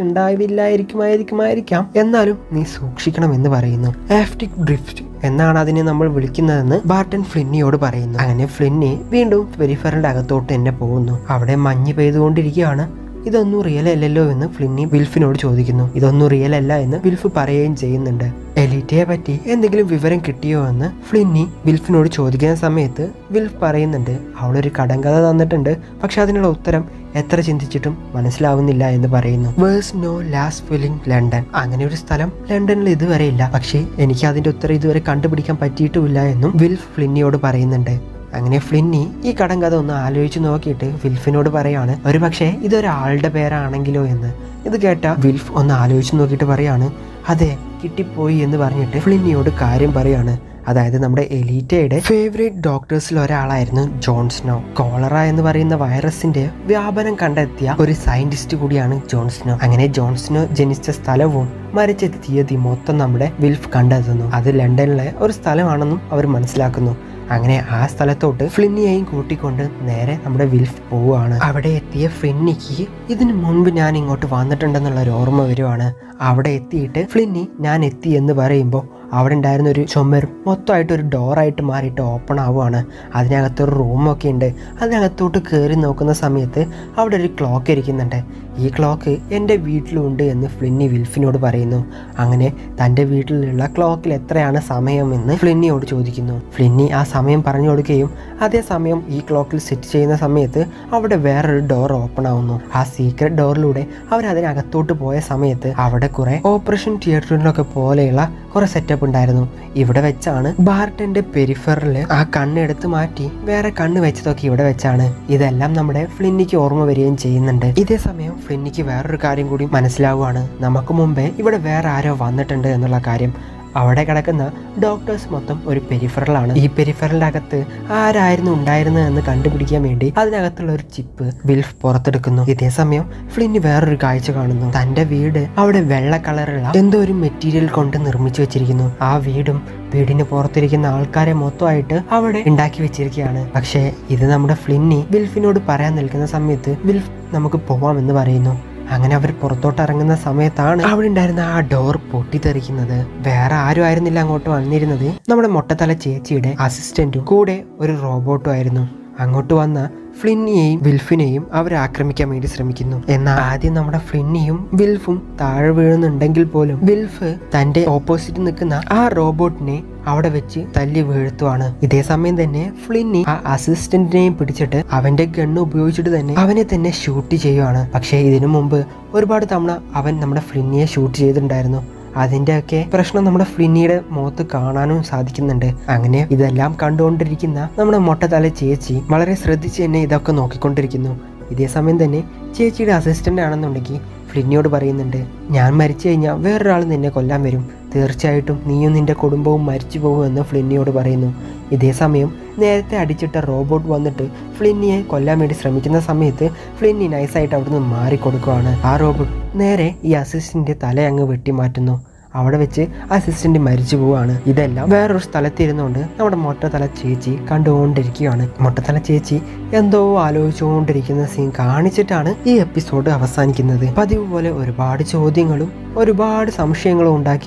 തോന്നിയിട്ടുണ്ടാവില്ലായിരിക്കുമായിരിക്കുമായിരിക്കാം എന്നാലും നീ സൂക്ഷിക്കണം എന്ന് പറയുന്നു ആഫ്റ്റിക് ഡ്രിഫ്റ്റ് എന്നാണ് അതിനെ നമ്മൾ വിളിക്കുന്നതെന്ന് ബാർട്ടൻ ഫ്ലിന്നിയോട് പറയുന്നു അങ്ങനെ ഫ്ലിന്നി വീണ്ടും പെരിഫറിന്റെ അകത്തോട്ട് തന്നെ പോകുന്നു അവിടെ മഞ്ഞ് പെയ്തുകൊണ്ടിരിക്കുകയാണ് ഇതൊന്നും റിയൽ അല്ലല്ലോ എന്ന് ഫ്ലിന്നി വിൽഫിനോട് ചോദിക്കുന്നു ഇതൊന്നും റിയൽ അല്ല എന്ന് വിൽഫ് പറയുകയും ചെയ്യുന്നുണ്ട് എലീറ്റയെ പറ്റി എന്തെങ്കിലും വിവരം കിട്ടിയോ എന്ന് ഫ്ലിന്നി വിൽഫിനോട് ചോദിക്കുന്ന സമയത്ത് വിൽഫ് പറയുന്നുണ്ട് അവളൊരു കടങ്കഥ തന്നിട്ടുണ്ട് പക്ഷെ അതിനുള്ള ഉത്തരം എത്ര ചിന്തിച്ചിട്ടും മനസ്സിലാവുന്നില്ല എന്ന് പറയുന്നു വേഴ്സ് നോ ലാസ്റ്റ് ഫിലിംഗ് ലണ്ടൻ അങ്ങനെ ഒരു സ്ഥലം ലണ്ടനിൽ ഇതുവരെ ഇല്ല പക്ഷേ എനിക്ക് അതിന്റെ ഉത്തരം ഇതുവരെ കണ്ടുപിടിക്കാൻ പറ്റിയിട്ടുമില്ല എന്നും വിൽഫ് ഫ്ലിന്നിയോട് പറയുന്നുണ്ട് അങ്ങനെ ഫ്ലിന്നി ഈ കടങ്കഥ ഒന്ന് ആലോചിച്ച് നോക്കിയിട്ട് വിൽഫിനോട് പറയാണ് ഒരു പക്ഷേ ഇതൊരാളുടെ പേരാണെങ്കിലോ എന്ന് ഇത് കേട്ട വിൽഫ് ഒന്ന് ആലോചിച്ച് നോക്കിയിട്ട് പറയാണ് അതെ കിട്ടിപ്പോയി എന്ന് പറഞ്ഞിട്ട് ഫ്ലിന്നിയോട് കാര്യം പറയാണ് അതായത് നമ്മുടെ എലീറ്റയുടെ ഫേവറേറ്റ് ഡോക്ടേഴ്സിൽ ഒരാളായിരുന്നു ജോൺസ്നോ കോളറ എന്ന് പറയുന്ന വൈറസിന്റെ വ്യാപനം കണ്ടെത്തിയ ഒരു സയന്റിസ്റ്റ് കൂടിയാണ് ജോൺസ്നോ അങ്ങനെ ജോൺസ്നോ ജനിച്ച സ്ഥലവും മരിച്ച തീയതി മൊത്തം നമ്മുടെ വിൽഫ് കണ്ടെത്തുന്നു അത് ലണ്ടനിലെ ഒരു സ്ഥലമാണെന്നും അവർ മനസ്സിലാക്കുന്നു അങ്ങനെ ആ സ്ഥലത്തോട്ട് ഫ്ലിന്നിയെയും കൂട്ടിക്കൊണ്ട് നേരെ നമ്മുടെ വിൽഫ് പോവുകയാണ് അവിടെ എത്തിയ ഫ്ലിന്നിക്ക് ഇതിനു മുൻപ് ഞാൻ ഇങ്ങോട്ട് വന്നിട്ടുണ്ടെന്നുള്ള ഒരു ഓർമ്മ വരുവാണ് അവിടെ എത്തിയിട്ട് ഫ്ലിന്നി ഞാൻ എത്തി എന്ന് പറയുമ്പോൾ അവിടെ ഉണ്ടായിരുന്ന ഒരു ചുമർ മൊത്തമായിട്ട് ഒരു ഡോറായിട്ട് മാറിയിട്ട് ഓപ്പൺ ആവുകയാണ് അതിനകത്തൊരു റൂമൊക്കെ ഉണ്ട് അതിനകത്തോട്ട് കയറി നോക്കുന്ന സമയത്ത് അവിടെ ഒരു ക്ലോക്ക് ഇരിക്കുന്നുണ്ട് ഈ ക്ലോക്ക് എൻ്റെ വീട്ടിലുണ്ട് എന്ന് ഫ്ലിന്നി വിൽഫിനോട് പറയുന്നു അങ്ങനെ തൻ്റെ വീട്ടിലുള്ള ക്ലോക്കിൽ എത്രയാണ് സമയമെന്ന് ഫ്ലിന്നിയോട് ചോദിക്കുന്നു ഫ്ലിന്നി ആ സമയം പറഞ്ഞു കൊടുക്കുകയും അതേസമയം ഈ ക്ലോക്കിൽ സെറ്റ് ചെയ്യുന്ന സമയത്ത് അവിടെ വേറൊരു ഡോർ ഓപ്പൺ ആവുന്നു ആ സീക്രട്ട് ഡോറിലൂടെ അവർ അതിനകത്തോട്ട് പോയ സമയത്ത് അവിടെ കുറെ ഓപ്പറേഷൻ തിയേറ്ററിലൊക്കെ പോലെയുള്ള കുറെ സെറ്റപ്പ് ഉണ്ടായിരുന്നു ഇവിടെ വെച്ചാണ് ബാർട്ടന്റെ പെരിഫറിൽ ആ കണ്ണ് എടുത്ത് മാറ്റി വേറെ കണ്ണ് വെച്ചതൊക്കെ ഇവിടെ വെച്ചാണ് ഇതെല്ലാം നമ്മുടെ ഫ്ലിന്നിക്ക് ഓർമ്മ വരികയും ചെയ്യുന്നുണ്ട് ഇതേ സമയം ഫ്ലിന്നിക്ക് വേറൊരു കാര്യം കൂടി മനസ്സിലാവുകയാണ് നമുക്ക് മുമ്പേ ഇവിടെ വേറെ ആരോ വന്നിട്ടുണ്ട് എന്നുള്ള കാര്യം അവിടെ കിടക്കുന്ന ഡോക്ടേഴ്സ് മൊത്തം ഒരു പെരിഫറലാണ് ഈ പെരിഫറലിന്റെ അകത്ത് ആരായിരുന്നു ഉണ്ടായിരുന്നത് എന്ന് കണ്ടുപിടിക്കാൻ വേണ്ടി അതിനകത്തുള്ള ഒരു ചിപ്പ് വിൽഫ് പുറത്തെടുക്കുന്നു ഇതേ സമയം ഫ്ലിന്നി വേറൊരു കാഴ്ച കാണുന്നു തന്റെ വീട് അവിടെ വെള്ള കളറുള്ള എന്തോ ഒരു മെറ്റീരിയൽ കൊണ്ട് നിർമ്മിച്ചു വെച്ചിരിക്കുന്നു ആ വീടും വീടിന് പുറത്തിരിക്കുന്ന ആൾക്കാരെ മൊത്തമായിട്ട് അവിടെ ഉണ്ടാക്കി വെച്ചിരിക്കുകയാണ് പക്ഷേ ഇത് നമ്മുടെ ഫ്ലിന്നി വിൽഫിനോട് പറയാൻ നിൽക്കുന്ന സമയത്ത് വിൽഫ് നമുക്ക് പോവാമെന്ന് പറയുന്നു അങ്ങനെ അവർ പുറത്തോട്ട് ഇറങ്ങുന്ന സമയത്താണ് അവിടെ ഉണ്ടായിരുന്ന ആ ഡോർ പൊട്ടിത്തെറിക്കുന്നത് വേറെ ആരും ആയിരുന്നില്ല അങ്ങോട്ട് വന്നിരുന്നത് നമ്മുടെ മൊട്ടത്തല ചേച്ചിയുടെ അസിസ്റ്റന്റും കൂടെ ഒരു റോബോട്ടും ആയിരുന്നു അങ്ങോട്ട് വന്ന ഫ്ലിന്നിയെയും വിൽഫിനെയും അവർ ആക്രമിക്കാൻ വേണ്ടി ശ്രമിക്കുന്നു എന്നാൽ ആദ്യം നമ്മുടെ ഫ്ലിന്നിയും വിൽഫും താഴെ വീഴുന്നുണ്ടെങ്കിൽ പോലും വിൽഫ് തന്റെ ഓപ്പോസിറ്റ് നിൽക്കുന്ന ആ റോബോട്ടിനെ അവിടെ വെച്ച് തല്ലി വീഴ്ത്തുവാണ് ഇതേ സമയം തന്നെ ഫ്ലിന്നി ആ അസിസ്റ്റന്റിനെയും പിടിച്ചിട്ട് അവന്റെ ഗണ്ണ് ഉപയോഗിച്ചിട്ട് തന്നെ അവനെ തന്നെ ഷൂട്ട് ചെയ്യുവാണ് പക്ഷേ ഇതിനു മുമ്പ് ഒരുപാട് തവണ അവൻ നമ്മുടെ ഫ്ലിന്നിയെ ഷൂട്ട് ചെയ്തിട്ടുണ്ടായിരുന്നു അതിൻ്റെയൊക്കെ പ്രശ്നം നമ്മുടെ ഫ്ലിന്നിയുടെ മുഖത്ത് കാണാനും സാധിക്കുന്നുണ്ട് അങ്ങനെ ഇതെല്ലാം കണ്ടുകൊണ്ടിരിക്കുന്ന നമ്മുടെ മൊട്ടത്തല ചേച്ചി വളരെ ശ്രദ്ധിച്ച് തന്നെ ഇതൊക്കെ നോക്കിക്കൊണ്ടിരിക്കുന്നു ഇതേ സമയം തന്നെ ചേച്ചിയുടെ അസിസ്റ്റന്റ് ആണെന്നുണ്ടെങ്കിൽ ഫ്ലിന്നിയോട് പറയുന്നുണ്ട് ഞാൻ മരിച്ചു കഴിഞ്ഞാൽ വേറൊരാൾ നിന്നെ കൊല്ലാൻ വരും തീർച്ചയായിട്ടും നീയും നിന്റെ കുടുംബവും മരിച്ചു പോകുമെന്ന് ഫ്ലിന്നിയോട് പറയുന്നു ഇതേ സമയം നേരത്തെ അടിച്ചിട്ട റോബോട്ട് വന്നിട്ട് ഫ്ലിന്നിയെ കൊല്ലാൻ വേണ്ടി ശ്രമിക്കുന്ന സമയത്ത് ഫ്ലിന്നി നൈസായിട്ട് അവിടുന്ന് മാറിക്കൊടുക്കുകയാണ് ആ റോബോട്ട് നേരെ ഈ അസിസ്റ്റന്റ് തല അങ്ങ് വെട്ടിമാറ്റുന്നു അവിടെ വെച്ച് അസിസ്റ്റന്റ് മരിച്ചു പോവാണ് ഇതെല്ലാം വേറൊരു സ്ഥലത്തിരുന്നുകൊണ്ട് നമ്മുടെ മൊട്ടത്തല ചേച്ചി കണ്ടുകൊണ്ടിരിക്കുകയാണ് മൊട്ടത്തല ചേച്ചി എന്തോ ആലോചിച്ചുകൊണ്ടിരിക്കുന്ന സീൻ കാണിച്ചിട്ടാണ് ഈ എപ്പിസോഡ് അവസാനിക്കുന്നത് പതിവ് പോലെ ഒരുപാട് ചോദ്യങ്ങളും ഒരുപാട് സംശയങ്ങളും ഉണ്ടാക്കിയ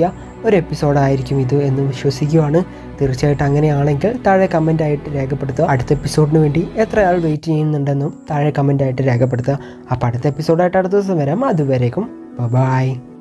ഒരു എപ്പിസോഡായിരിക്കും ഇത് എന്ന് വിശ്വസിക്കുകയാണ് തീർച്ചയായിട്ടും അങ്ങനെയാണെങ്കിൽ താഴെ കമൻ്റ് ആയിട്ട് രേഖപ്പെടുത്തുക അടുത്ത എപ്പിസോഡിന് വേണ്ടി എത്ര ആൾ വെയിറ്റ് ചെയ്യുന്നുണ്ടെന്നും താഴെ കമൻ്റ് ആയിട്ട് രേഖപ്പെടുത്തുക അപ്പോൾ അടുത്ത എപ്പിസോഡായിട്ട് അടുത്ത ദിവസം വരാം അതുവരേക്കും ബൈ